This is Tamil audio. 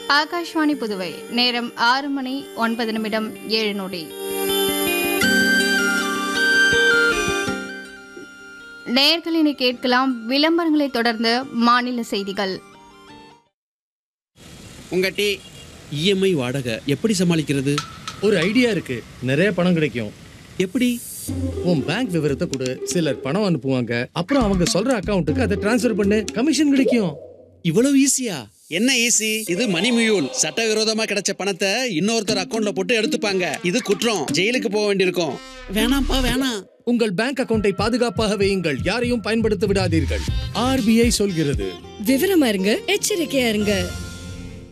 ஆகாஷ்வாணி புதுவை நேரம் ஆறு மணி ஒன்பது நிமிடம் ஏழு நொடி நேர்களினை கேட்கலாம் விளம்பரங்களை தொடர்ந்து மாநில செய்திகள் உங்க டீ இஎம்ஐ வாடகை எப்படி சமாளிக்கிறது ஒரு ஐடியா இருக்கு நிறைய பணம் கிடைக்கும் எப்படி உன் பேங்க் விவரத்தை கொடு சிலர் பணம் அனுப்புவாங்க அப்புறம் அவங்க சொல்ற அக்கவுண்ட்டுக்கு அதை டிரான்ஸ்ஃபர் பண்ணு கமிஷன் கிடைக்கும் இவ்வளவு ஈஸியா என்ன ஈஸி இது மணி மியூல் சட்டவிரோதமா கிடைச்ச பணத்தை இன்னொருத்தர் அக்கவுண்ட்ல போட்டு எடுத்துப்பாங்க இது குற்றம் ஜெயிலுக்கு போக வேண்டியிருக்கும் வேணாம்ப்பா வேணாம் உங்கள் பேங்க் அக்கவுண்டை பாதுகாப்பாக வையுங்கள் யாரையும் பயன்படுத்த விடாதீர்கள் ஆர்பிஐ சொல்கிறது விவரமா இருங்க எச்சரிக்கையா இருங்க